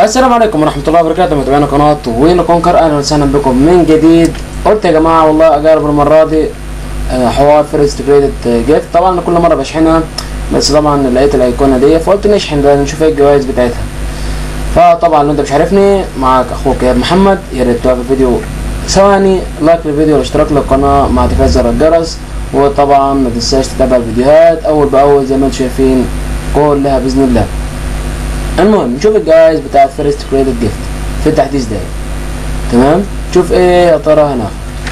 السلام عليكم ورحمة الله وبركاته متابعينا قناة وين كونكر أهلا وسهلا بكم من جديد قلت يا جماعة والله أجرب المرة دي آه، حوار فيرست جريدد جيفت طبعا أنا كل مرة بشحنها بس طبعا لقيت الأيقونة دي فقلت نشحن بقى نشوف ايه الجوائز بتاعتها فطبعا لو انت مش عارفني معاك اخوك ايهاب محمد يا ريت توقف الفيديو ثواني لايك للفيديو والاشتراك للقناة مع تفعيل زر الجرس وطبعا ما تنساش تتابع الفيديوهات اول باول زي ما انتم شايفين كلها باذن الله المهم نشوف الجوائز بتاعت فيرست كريدت جيفت في التحديث ده تمام شوف ايه يا ترى هناخد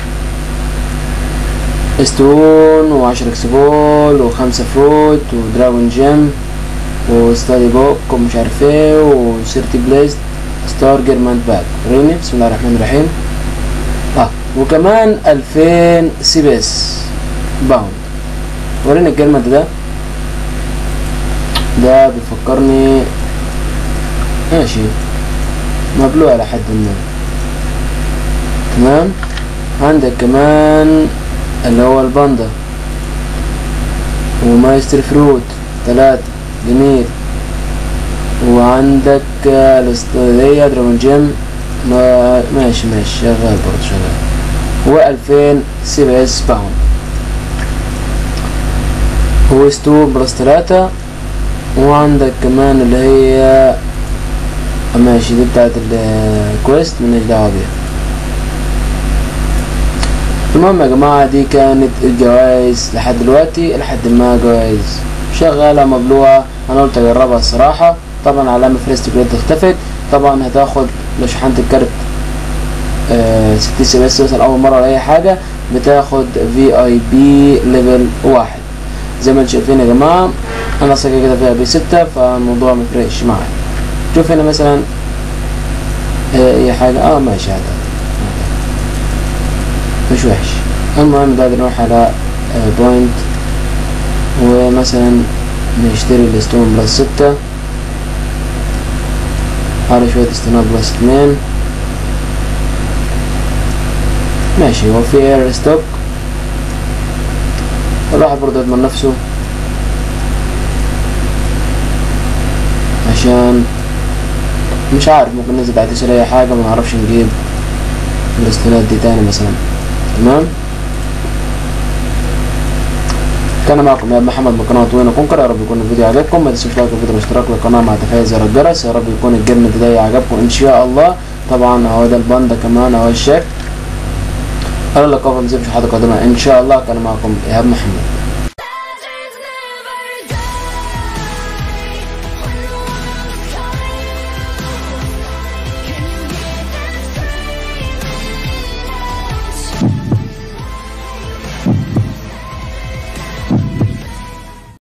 ستون وعشرة اكسبول وخمسة فروت ودراجون جيم وستادي بوك ومش عارف ايه وسيرتي بليست ستار جيرمان باك ريني بسم الله الرحمن الرحيم اه وكمان الفين سي بي اس باوند وريني الجيرمان ده ده بيفكرني ماشي مبلوع لحد ما تمام عندك كمان اللي هو الباندا ومايستر فروت ثلاثة جميل وعندك الاسترالية دراجون جيم ما ماشي ماشي شغال برضه شغال وألفين سي بي اس باوند وستو بلس تلاتة وعندك كمان اللي هي ماشي دي بتاعت الكويست مالناش دعوة بيها المهم يا جماعة دي كانت الجوائز لحد دلوقتي لحد ما جوائز شغالة مبلوعة أنا قلت أجربها الصراحة طبعا علامة فريست جريد اختفت طبعا هتاخد لو شحنت الكارت آه ستين سي بس مثلا أول مرة ولا أي حاجة بتاخد في اي بي ليفل واحد زي ما انتم شايفين يا جماعة أنا أصلا كده في اي بي ستة فالموضوع مفرقش معايا شوف هنا مثلا آه، أي حاجة اه ماشي هذا مش وحش المهم ده نروح على بوينت ومثلا نشتري الستون بلس ستة على شوية استناد بلس اتنين ماشي هو في اير ستوك الواحد برضه يضمن نفسه عشان مش عارف ممكن ننزل بعد تشتري اي حاجة ما نعرفش نجيب الاستناد دي تاني مثلا تمام كان معكم يا محمد من قناه وين كونكر يا رب يكون الفيديو عجبكم ما تنسوش لايك الفيديو والاشتراك للقناه مع تفعيل زر الجرس يا رب يكون الجيم ده عجبكم ان شاء الله طبعا اهو ده الباندا كمان اهو الشكل على اللقاء في مزيد في حلقه قادمه ان شاء الله كان معكم ايهاب محمد